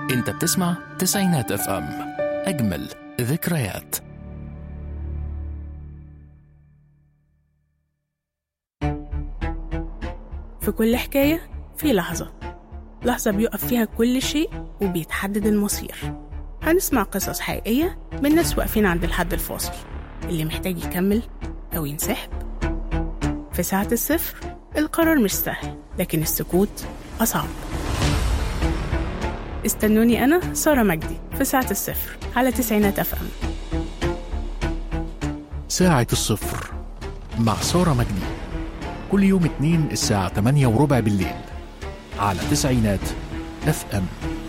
انت بتسمع تسعينات اف ام اجمل ذكريات في كل حكاية في لحظة لحظة بيقف فيها كل شيء وبيتحدد المصير هنسمع قصص حقيقية من ناس واقفين عند الحد الفاصل اللي محتاج يكمل أو ينسحب في ساعة الصفر القرار مش سهل لكن السكوت أصعب استنوني أنا سارة مجدي في ساعة الصفر على تسعينات أف أم ساعة الصفر مع سارة مجدي كل يوم اتنين الساعة 8 وربع بالليل على تسعينات اف ام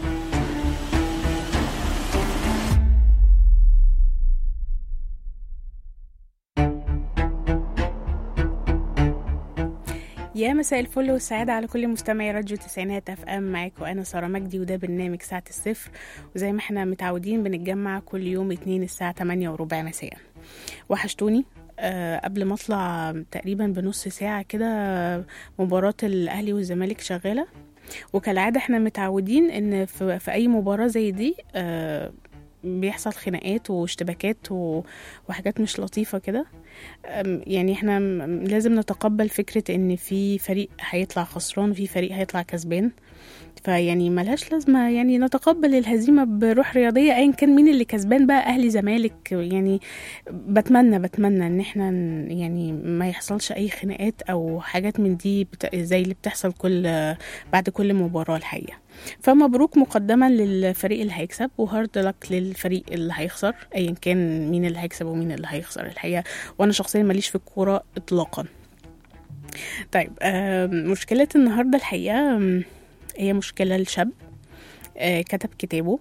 يا مساء الفل والسعادة على كل مستمعي راديو تسعينات اف ام معاكم انا سارة مجدي وده برنامج ساعة الصفر وزي ما احنا متعودين بنتجمع كل يوم اتنين الساعة 8 وربع مساء وحشتوني أه قبل ما اطلع تقريبا بنص ساعة كده مباراة الاهلي والزمالك شغالة وكالعادة احنا متعودين ان في, في اي مباراة زي دي أه بيحصل خناقات واشتباكات و- وحاجات مش لطيفة كده أم، يعني احنا م- لازم نتقبل فكرة ان في فريق هيطلع خسران وفي فريق هيطلع كسبان فيعني ملهاش لازمة يعني نتقبل الهزيمة بروح رياضية ايا كان مين اللي كسبان بقى اهلي زمالك يعني بتمنى بتمنى ان احنا ن- يعني ما يحصلش اي خناقات او حاجات من دي بت... زي اللي بتحصل كل بعد كل مباراة الحقيقة فمبروك مقدما للفريق اللي هيكسب وهارد لك للفريق اللي هيخسر ايا كان مين اللي هيكسب ومين اللي هيخسر الحقيقة وانا شخصيا ماليش في الكورة اطلاقا طيب آم، مشكلة النهاردة الحقيقة آم، هي مشكلة لشاب آه، كتب كتابه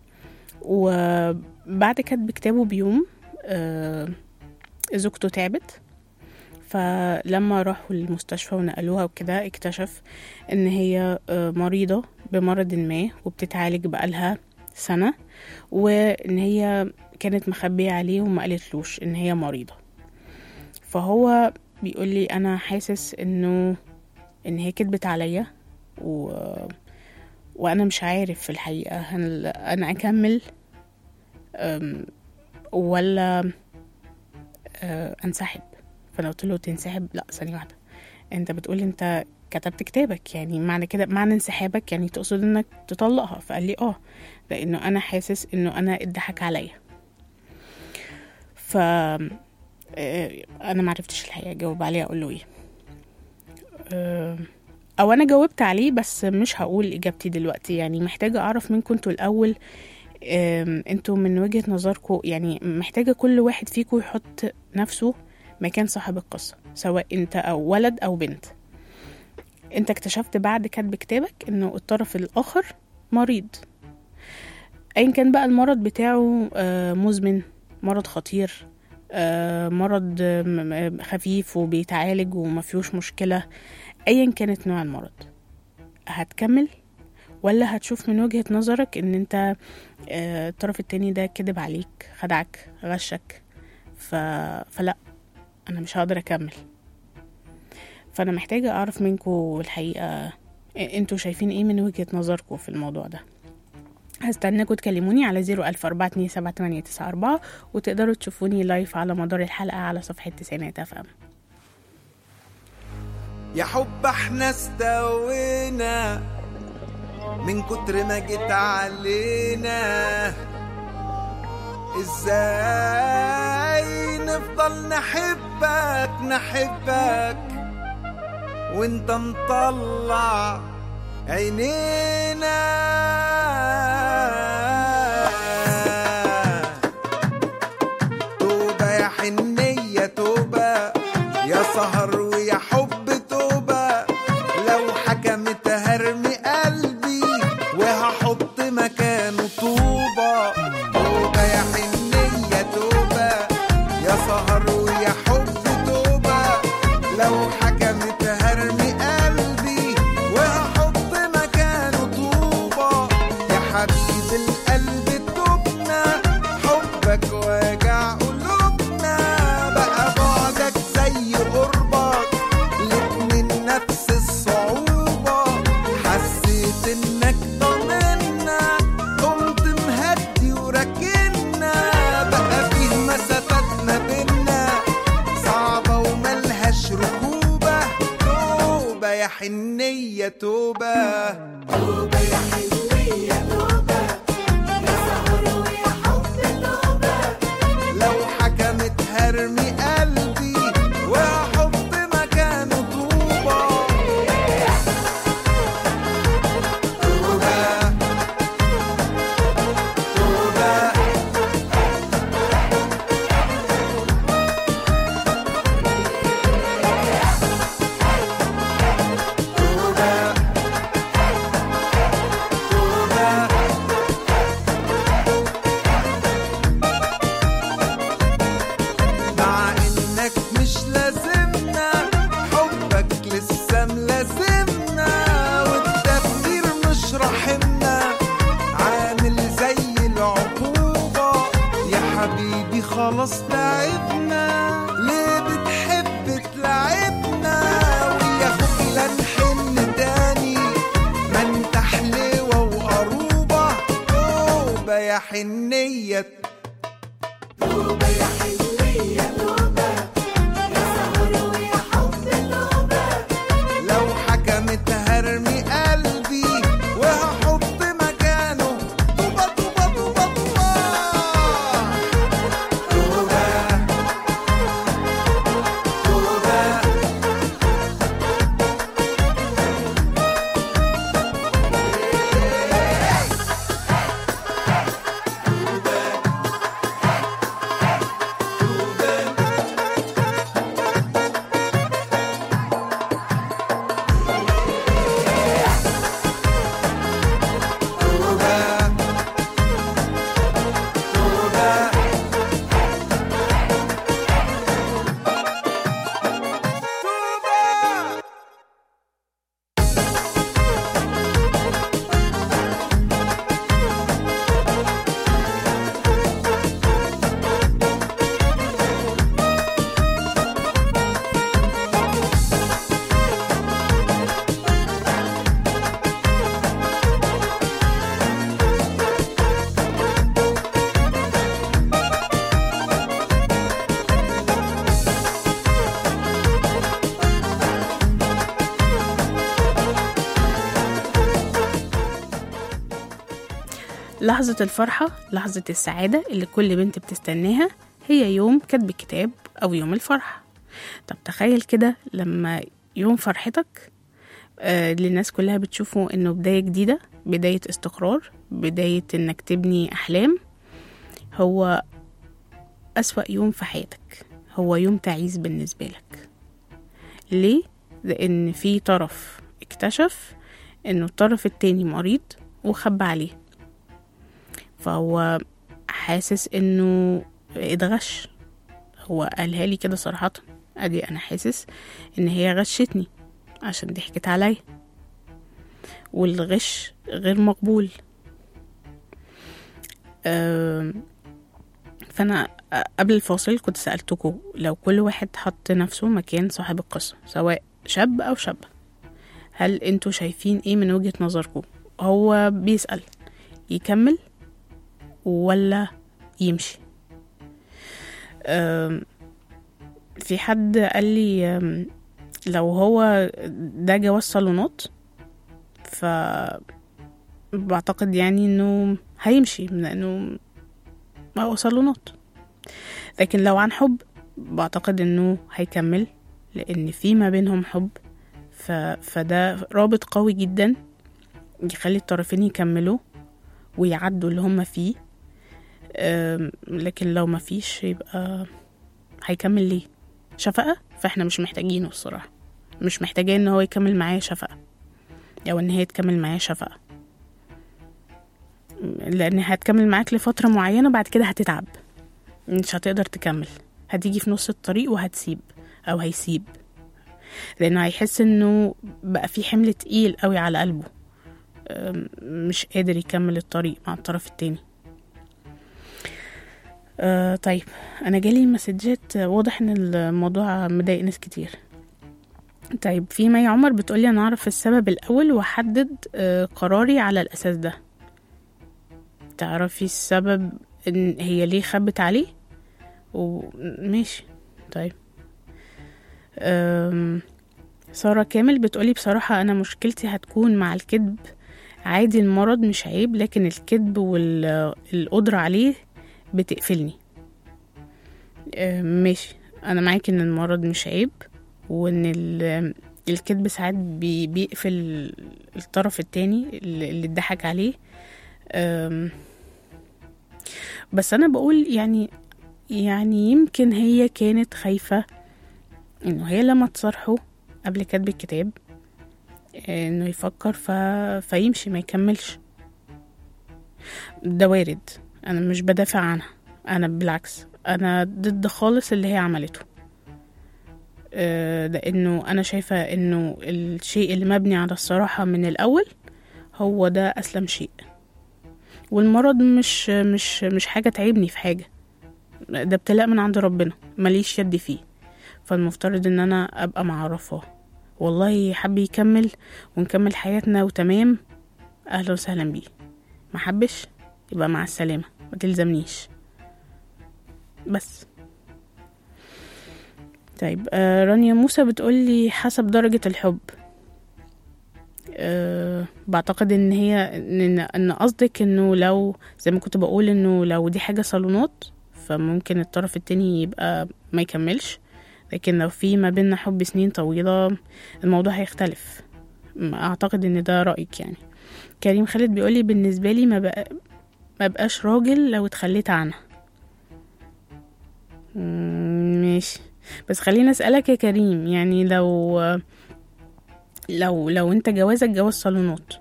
وبعد كتب كتابه بيوم آه، زوجته تعبت فلما راحوا المستشفى ونقلوها وكده اكتشف ان هي آه، مريضة بمرض ما وبتتعالج بقالها سنة وان هي كانت مخبية عليه وما قالتلوش ان هي مريضة فهو بيقول لي انا حاسس انه ان هي كدبت عليا و... وانا مش عارف في الحقيقة هل انا اكمل أم، ولا أه، انسحب فانا قلت له تنسحب لا ثانية واحدة انت بتقول انت كتبت كتابك يعني معنى كده معنى انسحابك يعني تقصد انك تطلقها فقال لي اه لانه انا حاسس انه انا اتضحك عليا ف آه، انا معرفتش الحقيقه اجاوب عليه اقول له ايه آه، او انا جاوبت عليه بس مش هقول اجابتي دلوقتي يعني محتاجه اعرف منكم انتوا الاول آم، انتوا من وجهه نظركم يعني محتاجه كل واحد فيكم يحط نفسه مكان صاحب القصه سواء انت او ولد او بنت انت اكتشفت بعد كتب كتابك انه الطرف الاخر مريض ايا كان بقى المرض بتاعه آه، مزمن مرض خطير آه، مرض آه، م- م- خفيف وبيتعالج وما فيهوش مشكلة ايا كانت نوع المرض هتكمل ولا هتشوف من وجهة نظرك ان انت آه، الطرف التاني ده كذب عليك خدعك غشك ف... فلا انا مش هقدر اكمل فانا محتاجة اعرف منكم الحقيقة انتوا شايفين ايه من وجهة نظركم في الموضوع ده هستناكم تكلموني على زيرو ألف أربعة اتنين سبعة تمانية تسعة أربعة وتقدروا تشوفوني لايف على مدار الحلقة على صفحة تسعينات أف أم يا حب احنا استوينا من كتر ما جيت علينا ازاي نفضل نحبك نحبك وانت مطلع عينينا توبة يا حنية توبة يا سهر ويا حب توبة لو حكمت هرمي قلبي وهحط مكانه طوبة توبة يا حنية توبة يا سهر ويا حب توبة لو حكمت هرمي قلبي وهحط مكانه طوبة حنية توبة لو حكمت هرمي قلبي وهحط مكانه طوبة توبة توبة توبة توبة مع انك مش لازمنا حبك لسه ملازمنا والتفكير مش رحمنا عامل زي العقوبة يا حبيبي خلاص تعبنا ليه بتحب تلعبنا ويا اخوك لا نحن تاني ما انت حلوة وقروبة توبة يا حنية لو حكمت هرمي قلبي وهحط مكانه طوبة طوبة طوبة طوبة توبة توبة توبة توبة توبة لحظة الفرحة لحظة السعادة اللي كل بنت بتستناها هي يوم كتب الكتاب أو يوم الفرح طب تخيل كده لما يوم فرحتك آه اللي الناس كلها بتشوفه إنه بداية جديدة بداية استقرار بداية إنك تبني أحلام هو أسوأ يوم في حياتك هو يوم تعيس بالنسبة لك ليه؟ لأن في طرف اكتشف إنه الطرف التاني مريض وخبى عليه فهو حاسس انه اتغش هو قالها لي كده صراحة ادي انا حاسس ان هي غشتني عشان ضحكت عليا والغش غير مقبول أم، فانا قبل الفاصل كنت سألتكم لو كل واحد حط نفسه مكان صاحب القصة سواء شاب او شابة هل انتوا شايفين ايه من وجهة نظركم هو بيسأل يكمل ولا يمشي أم، في حد قال لي أم، لو هو ده جواز صالونات ف بعتقد يعني انه هيمشي لانه هو صالونات لكن لو عن حب بعتقد انه هيكمل لان في ما بينهم حب ف... فده رابط قوي جدا يخلي الطرفين يكملوا ويعدوا اللي هما فيه أم، لكن لو ما فيش يبقى هيكمل ليه شفقة فاحنا مش محتاجينه الصراحة مش محتاجين ان هو يكمل معايا شفقة او ان هي تكمل معايا شفقة لان هتكمل معاك لفترة معينة بعد كده هتتعب مش هتقدر تكمل هتيجي في نص الطريق وهتسيب او هيسيب لانه هيحس انه بقى في حمل تقيل قوي على قلبه أم، مش قادر يكمل الطريق مع الطرف التاني آه طيب انا جالي مسجات آه، واضح ان الموضوع مضايق ناس كتير طيب في مي عمر بتقولي انا اعرف السبب الاول واحدد آه قراري على الاساس ده تعرفي السبب ان هي ليه خبت عليه وماشي طيب أم، سارة كامل بتقولي بصراحة أنا مشكلتي هتكون مع الكذب عادي المرض مش عيب لكن الكذب والقدرة عليه بتقفلني آه، ماشي أنا معاك إن المرض مش عيب وإن ال- الكذب ساعات بي- بيقفل الطرف التاني اللي اللي اتضحك عليه آم، بس أنا بقول يعني يعني يمكن هي كانت خايفة إنه هي لما تصارحه قبل كتب الكتاب انه يفكر ف... فيمشي ما يكملش ده وارد انا مش بدافع عنها انا بالعكس انا ضد خالص اللي هي عملته آه، لانه انا شايفه انه الشيء اللي مبني على الصراحه من الاول هو ده اسلم شيء والمرض مش مش مش حاجه تعيبني في حاجه ده ابتلاء من عند ربنا ماليش يد فيه فالمفترض ان انا ابقى معرفاه والله حب يكمل ونكمل حياتنا وتمام اهلا وسهلا بيه ما حبش يبقى مع السلامه ما تلزمنيش بس طيب آه رانيا موسى بتقولي حسب درجة الحب أه بعتقد ان هي ان ان قصدك انه لو زي ما كنت بقول انه لو دي حاجة صالونات فممكن الطرف التاني يبقى ما يكملش لكن لو في ما بيننا حب سنين طويلة الموضوع هيختلف ما اعتقد ان ده رأيك يعني كريم خالد بيقولي بالنسبة لي ما بقى ما بقاش راجل لو اتخليت عنها مم، ماشي بس خليني اسألك يا كريم يعني لو لو لو انت جوازك جواز صالونات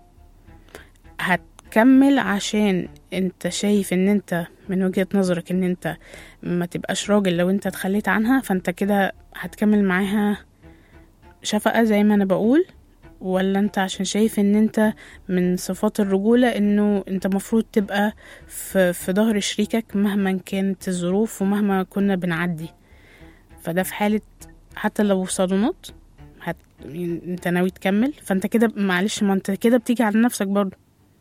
هتكمل عشان انت شايف ان انت من وجهة نظرك ان انت ما تبقاش راجل لو انت اتخليت عنها فانت كده هتكمل معاها شفقة زي ما انا بقول ولا انت عشان شايف ان انت من صفات الرجولة انه انت مفروض تبقى في, في ظهر شريكك مهما كانت الظروف ومهما كنا بنعدي فده في حالة حتى لو صالونات هت... انت ناوي تكمل فانت كده معلش ما انت كده بتيجي على نفسك برضه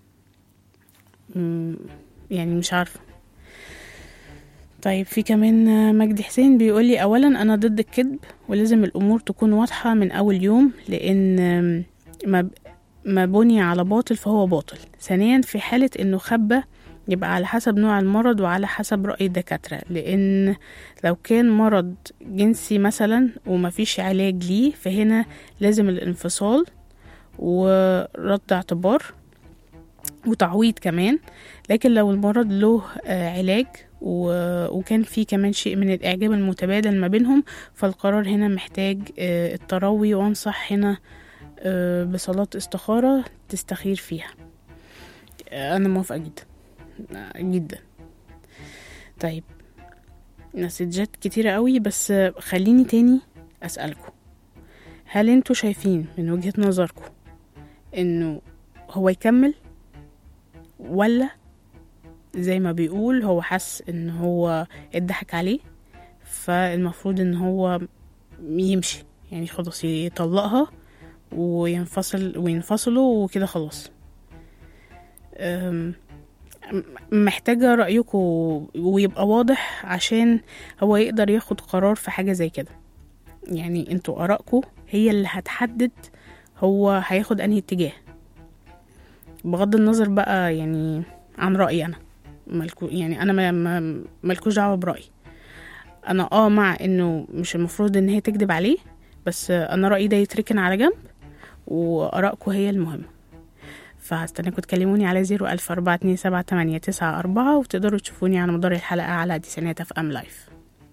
مم، يعني مش عارفة طيب في كمان مجدي حسين بيقولي اولا انا ضد الكذب ولازم الامور تكون واضحة من اول يوم لان ما ما بني على باطل فهو باطل ثانيا في حالة انه خبى يبقى على حسب نوع المرض وعلى حسب رأي الدكاترة لأن لو كان مرض جنسي مثلا ومفيش علاج ليه فهنا لازم الانفصال ورد اعتبار وتعويض كمان لكن لو المرض له آه، علاج و- وكان في كمان شيء من الإعجاب المتبادل ما بينهم فالقرار هنا محتاج آه، التروي وأنصح هنا آه، بصلاة استخارة تستخير فيها آه، أنا موافقة جدا آه، جدا طيب مسجات كتيرة قوي بس آه، خليني تاني أسألكم هل انتوا شايفين من وجهة نظركم انه هو يكمل ولا زي ما بيقول هو حس ان هو اتضحك عليه فالمفروض ان هو يمشي يعني خلاص يطلقها وينفصل وينفصلوا وكده خلاص أم، م- محتاجة رأيكم ويبقى واضح عشان هو يقدر ياخد قرار في حاجة زي كده يعني انتوا آرائكم هي اللي هتحدد هو هياخد انهي اتجاه بغض النظر بقى يعني عن رأيي أنا ملكو يعني أنا ما- ما ملكوش دعوة برأيي أنا اه مع إنه مش المفروض إن هي تكذب عليه بس أنا رأيي ده يتركن على جنب وآرائكم هي المهمة فهستناكم تكلموني على زيرو ألف أربعة اتنين سبعة تمانية تسعة أربعة وتقدروا تشوفوني على مدار الحلقة على ديسانات في أم لايف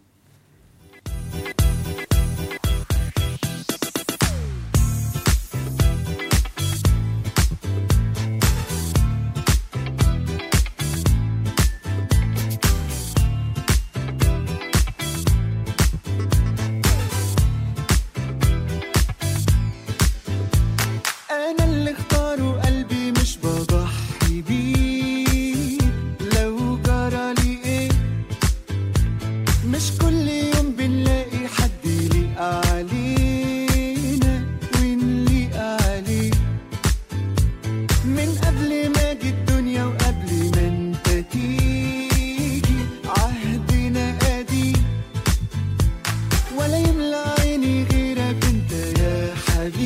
أنا اللي اختاره قلبي مش بضحي بيه لو جرالي إيه مش كل يوم بنلاقي حد يليق علينا ونليق عليه من قبل ما اجي الدنيا وقبل ما انت تيجي عهدنا قديم ولا يملى عيني غيرك انت يا حبيبي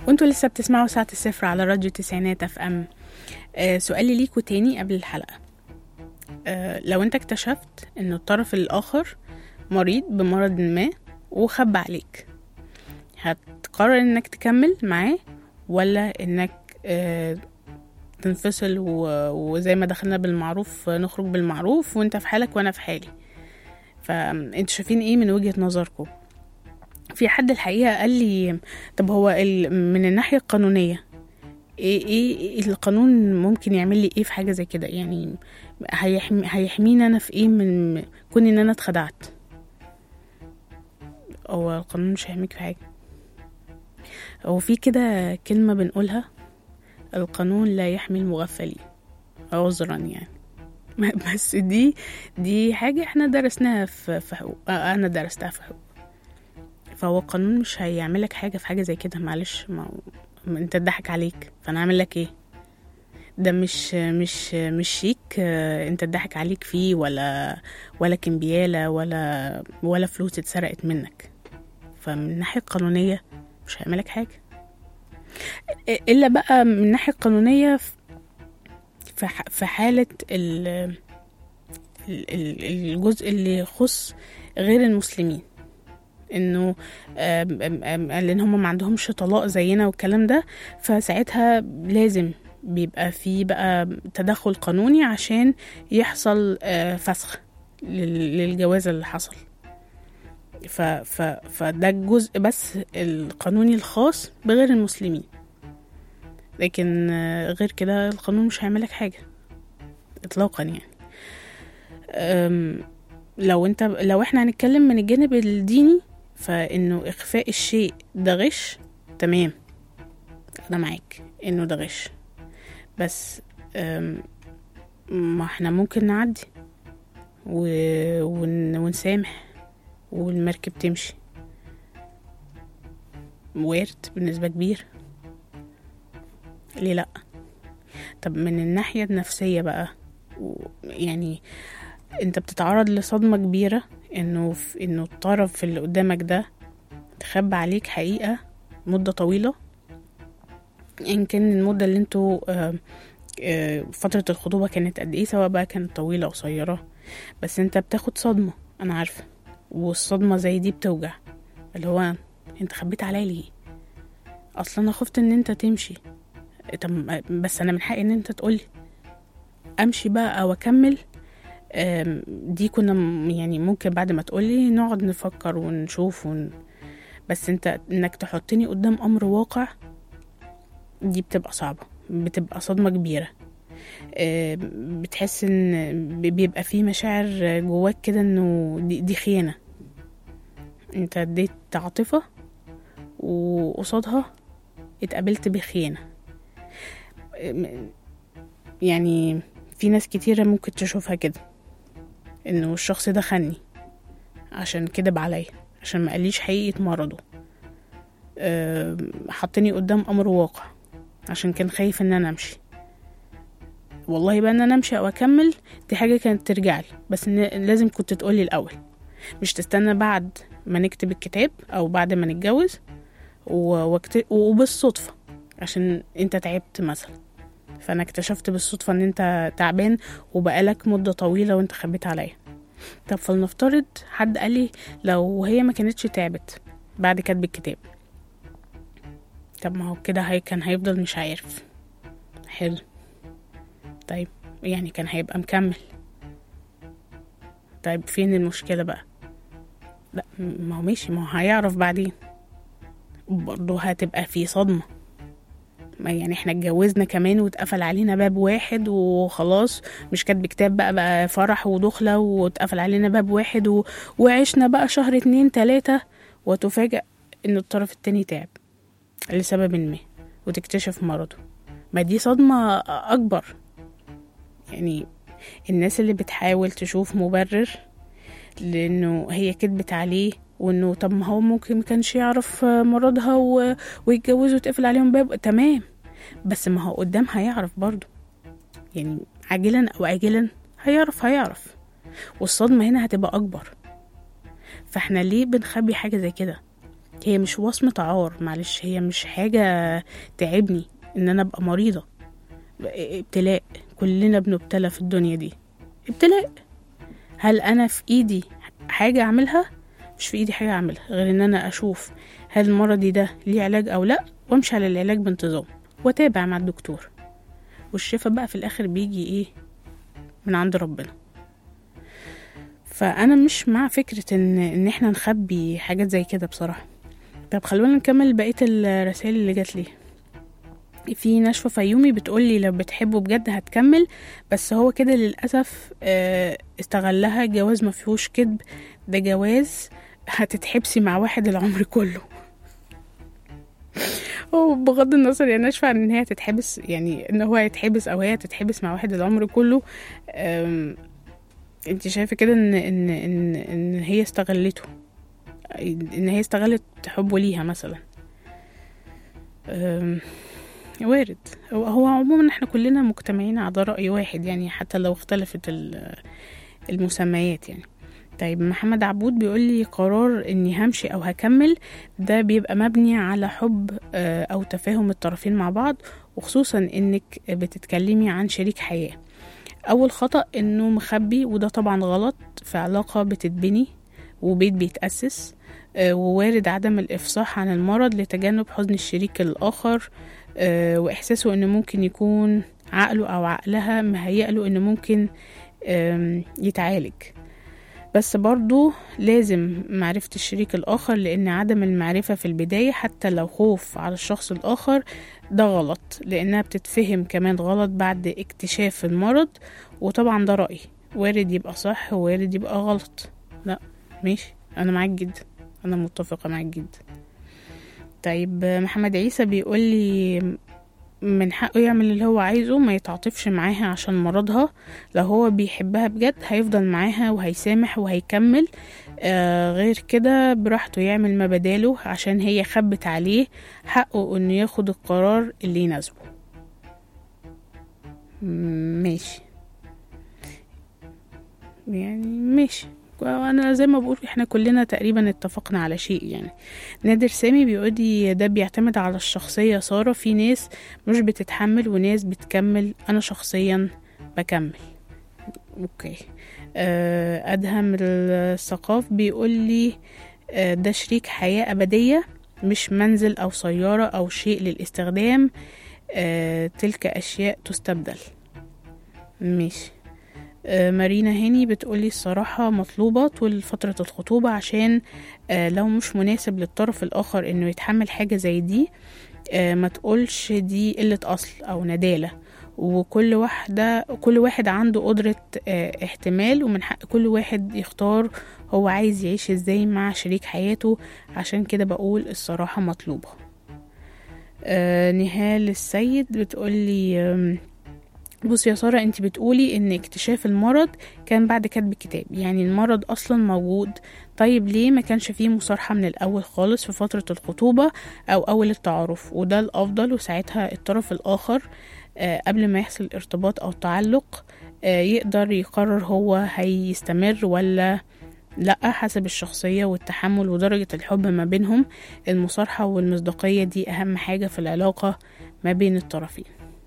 وانتوا لسه بتسمعوا ساعة الصفر على راديو تسعينات اف ام آه سؤالي ليكوا تاني قبل الحلقة آه لو انت اكتشفت ان الطرف الاخر مريض بمرض ما وخبى عليك هتقرر انك تكمل معاه ولا انك آه تنفصل و- وزي ما دخلنا بالمعروف نخرج بالمعروف وانت في حالك وانا في حالي فانتوا شايفين ايه من وجهة نظركم في حد الحقيقة قال لي طب هو ال- من الناحية القانونية ايه ايه إيه القانون ممكن يعمل لي ايه في حاجة زي كده يعني هيحمي هيحميني انا في ايه من كون ان انا اتخدعت هو القانون مش هيحميك في حاجة هو في كده كلمة بنقولها القانون لا يحمي المغفلين عذرا يعني بس دي دي حاجة احنا درسناها في في حقوق آه، انا درستها في حقوق فهو القانون مش هيعملك حاجة في حاجة زي كده معلش ما ما انت اتضحك عليك فانا اعمل لك ايه ده مش مش مش شيك آه، انت اتضحك عليك فيه ولا ولا كمبيالة ولا ولا فلوس اتسرقت منك فمن الناحية القانونية مش هيعملك حاجة الا بقى من الناحية القانونية ف- في ح- في حالة ال ال- ال- الجزء اللي يخص غير المسلمين انه آم، آم، آم، لان هم ما عندهمش طلاق زينا والكلام ده فساعتها لازم بيبقى في بقى تدخل قانوني عشان يحصل آه، فسخ لل- للجواز اللي حصل ف ف فده الجزء بس القانوني الخاص بغير المسلمين لكن آه، غير كده القانون مش هيعملك حاجة اطلاقا يعني أم، لو انت لو احنا هنتكلم من الجانب الديني فانه اخفاء الشيء ده غش تمام انا معاك انه ده غش بس أم، ما احنا ممكن نعدي و... ون... ونسامح والمركب تمشي وارد بنسبة كبيرة ليه لأ طب من الناحية النفسية بقى و- يعني انت بتتعرض لصدمة كبيرة انه في انه الطرف اللي قدامك ده تخبى عليك حقيقة مدة طويلة ان كان المدة اللي انتوا آه، آه، فترة الخطوبة كانت قد ايه سواء بقى كانت طويلة أو قصيرة بس انت بتاخد صدمة انا عارفة والصدمة زي دي بتوجع اللي هو انت خبيت عليا ليه اصلا انا خفت ان انت تمشي طب بس انا من حقي ان انت تقولي امشي بقى او اكمل آم، دي كنا م- يعني ممكن بعد ما تقولي نقعد نفكر ونشوف ون... بس انت انك تحطني قدام امر واقع دي بتبقى صعبة بتبقى صدمة كبيرة آم، بتحس ان ب- بيبقى في مشاعر جواك كده انه دي, دي خيانة انت اديت عاطفة وقصادها اتقابلت بخيانة آم، يعني في ناس كتيرة ممكن تشوفها كده انه الشخص ده خني عشان كدب عليا عشان ما قاليش حقيقة مرضه أم، حطني قدام امر واقع عشان كان خايف ان انا امشي والله بقى ان انا امشي او اكمل دي حاجة كانت ترجعلي بس إن لازم كنت تقولي الاول مش تستنى بعد ما نكتب الكتاب او بعد ما نتجوز و- واكت- وبالصدفة عشان انت تعبت مثلا فانا اكتشفت بالصدفة ان انت تعبان وبقالك مدة طويلة وانت خبيت عليا طب فلنفترض حد قالي لو هي ما كانتش تعبت بعد كتب الكتاب طب ما هو كده هي كان هيفضل مش عارف حلو طيب يعني كان هيبقى مكمل طيب فين المشكلة بقى لا ما هو ماشي ما هو هيعرف بعدين برضه هتبقى في صدمة ما يعني احنا اتجوزنا كمان واتقفل علينا باب واحد وخلاص مش كاتب كتاب بقى بقى فرح ودخلة واتقفل علينا باب واحد و... وعشنا بقى شهر اتنين تلاتة وتفاجأ ان الطرف التاني تعب لسبب ما وتكتشف مرضه ما دي صدمة أكبر يعني الناس اللي بتحاول تشوف مبرر لأنه هي كدبت عليه وانه طب ما هو ممكن ما كانش يعرف مرضها و... ويتجوزوا وتقفل عليهم باب تمام بس ما هو قدام هيعرف برضه يعني عاجلا او اجلا هيعرف هيعرف والصدمة هنا هتبقى اكبر فاحنا ليه بنخبي حاجة زي كده هي مش وصمة عار معلش هي مش حاجة تعبني ان انا ابقى مريضة ابتلاء كلنا بنبتلى في الدنيا دي ابتلاء هل انا في ايدي حاجة اعملها مش في ايدي حاجة اعملها غير ان انا اشوف هل مرضي ده ليه علاج او لا وامشي على العلاج بانتظام واتابع مع الدكتور والشفاء بقى في الاخر بيجي ايه من عند ربنا فانا مش مع فكرة ان ان احنا نخبي حاجات زي كده بصراحة طب خلونا نكمل بقية الرسائل اللي جات لي في نشوة فيومي بتقولي لو بتحبه بجد هتكمل بس هو كده للأسف آه، استغلها جواز ما فيهوش كذب ده جواز هتتحبسي مع واحد العمر كله هو بغض النظر يا نشفى عن ان هي تتحبس يعني ان هو يتحبس او هي تتحبس مع واحد العمر كله أم، انت شايفه كده ان ان ان ان هي استغلته ان هي استغلت حبه ليها مثلا أم، وارد هو هو عموما احنا كلنا مجتمعين على رأي واحد يعني حتى لو اختلفت ال- المسميات يعني طيب محمد عبود بيقول لي قرار اني همشي او هكمل ده بيبقى مبني على حب آه، او تفاهم الطرفين مع بعض وخصوصا انك بتتكلمي عن شريك حياة اول خطأ انه مخبي وده طبعا غلط في علاقة بتتبني وبيت بيتأسس آه، ووارد عدم الإفصاح عن المرض لتجنب حزن الشريك الآخر آه، وإحساسه إن ممكن يكون عقله أو عقلها مهيأله إن ممكن آم، يتعالج بس برضو لازم معرفة الشريك الآخر لأن عدم المعرفة في البداية حتى لو خوف على الشخص الآخر ده غلط لأنها بتتفهم كمان غلط بعد اكتشاف المرض وطبعا ده رأيي وارد يبقى صح ووارد يبقى غلط لا ماشي أنا معاك جدا أنا متفقة معاك جدا طيب محمد عيسى بيقول لي من حقه يعمل اللي هو عايزه ما يتعاطفش معاها عشان مرضها لو هو بيحبها بجد هيفضل معاها وهيسامح وهيكمل آه غير كده براحته يعمل ما بداله عشان هي خبت عليه حقه انه ياخد القرار اللي يناسبه م- ماشي يعني ماشي انا زي ما بقول احنا كلنا تقريبا اتفقنا على شيء يعني نادر سامي بيقول لي ده بيعتمد على الشخصية سارة في ناس مش بتتحمل وناس بتكمل انا شخصيا بكمل اوكي آه، ادهم الثقاف بيقول لي آه، ده شريك حياة ابدية مش منزل او سيارة او شيء للاستخدام آه، تلك اشياء تستبدل ماشي آه، مارينا هاني بتقولي الصراحة مطلوبة طول فترة الخطوبة عشان آه، لو مش مناسب للطرف الآخر إنه يتحمل حاجة زي دي آه، ما تقولش دي قلة أصل أو ندالة وكل واحدة كل واحد عنده قدرة آه، احتمال ومن حق كل واحد يختار هو عايز يعيش ازاي مع شريك حياته عشان كده بقول الصراحة مطلوبة آه، نهال السيد بتقولي آم، بص يا سارة انت بتقولي ان اكتشاف المرض كان بعد كتب الكتاب يعني المرض اصلا موجود طيب ليه ما كانش فيه مصارحة من الاول خالص في فترة الخطوبة او اول التعارف وده الافضل وساعتها الطرف الاخر آه، قبل ما يحصل ارتباط او تعلق آه، يقدر يقرر هو هيستمر ولا لا حسب الشخصية والتحمل ودرجة الحب ما بينهم المصارحة والمصداقية دي أهم حاجة في العلاقة ما بين الطرفين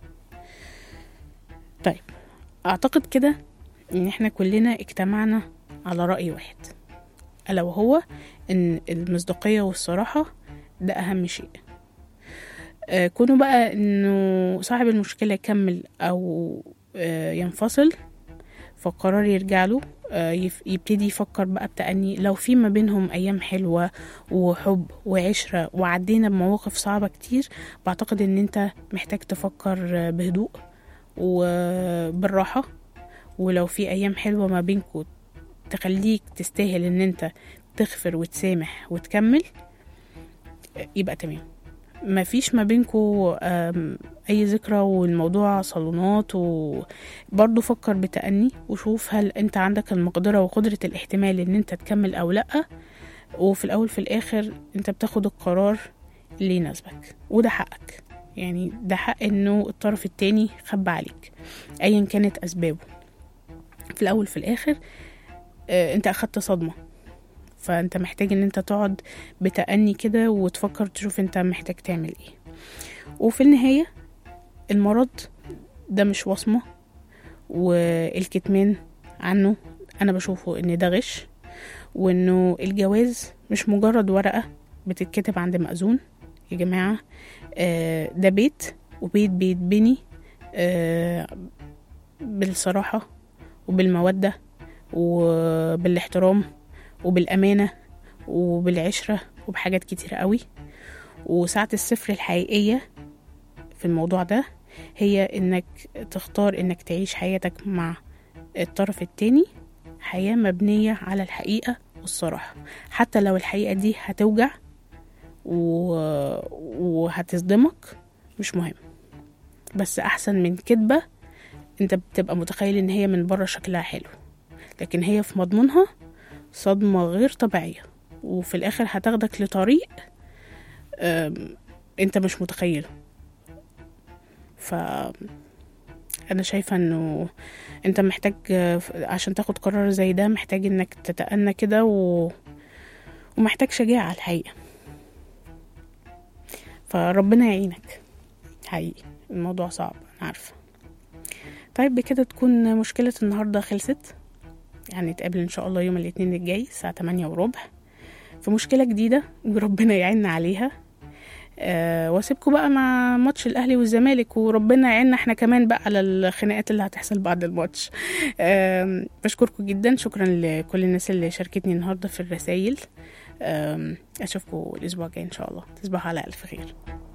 طيب أعتقد كده إن إحنا كلنا اجتمعنا على رأي واحد ألا وهو إن المصداقية والصراحة ده أهم شيء آه، كونه بقى إنه صاحب المشكلة يكمل أو آه، ينفصل فالقرار يرجع له آه، يف- يبتدي يفكر بقى بتأني لو في ما بينهم أيام حلوة وحب وعشرة وعدينا بمواقف صعبة كتير بعتقد إن أنت محتاج تفكر آه، بهدوء وبالراحة ولو في أيام حلوة ما بينكوا تخليك تستاهل إن أنت تغفر وتسامح وتكمل يبقى تمام مفيش ما بينكوا آم، أي ذكرى والموضوع صالونات وبرضه فكر بتأني وشوف هل أنت عندك المقدرة وقدرة الاحتمال إن أنت تكمل أو لأ وفي الأول في الآخر أنت بتاخد القرار اللي يناسبك وده حقك يعني ده حق إنه الطرف التاني خبى عليك أيا كانت أسبابه في الأول في الآخر آه، أنت أخدت صدمة فانت محتاج ان انت تقعد بتأني كده وتفكر تشوف انت محتاج تعمل ايه وفي النهاية المرض ده مش وصمة والكتمان عنه انا بشوفه ان ده غش وانه الجواز مش مجرد ورقة بتتكتب عند مأذون يا جماعة آه، ده بيت وبيت بيتبني آه، بالصراحة وبالمودة وبالاحترام وبالأمانة وبالعشرة وبحاجات كتيرة قوي وساعة الصفر الحقيقية في الموضوع ده هي انك تختار انك تعيش حياتك مع الطرف التاني حياة مبنية على الحقيقة والصراحة حتى لو الحقيقة دي هتوجع و... وهتصدمك مش مهم بس أحسن من كدبة انت بتبقى متخيل ان هي من بره شكلها حلو لكن هي في مضمونها صدمة غير طبيعية وفي الآخر هتاخدك لطريق أم، انت مش متخيله ف انا شايفة انه انت محتاج آه، عشان تاخد قرار زي ده محتاج انك تتأنى كده و... ومحتاج شجاعة الحقيقة فربنا يعينك حقيقي الموضوع صعب انا عارفة طيب بكده تكون مشكلة النهاردة خلصت يعني نتقابل ان شاء الله يوم الاثنين الجاي الساعة 8 وربع في مشكلة جديدة وربنا يعيننا عليها أه واسيبكم بقى مع ماتش الاهلي والزمالك وربنا يعيننا احنا كمان بقى على الخناقات اللي هتحصل بعد الماتش أه بشكركم جدا شكرا لكل الناس اللي شاركتني النهارده في الرسايل أم، اشوفكم الاسبوع الجاي ان شاء الله تصبحوا على الف خير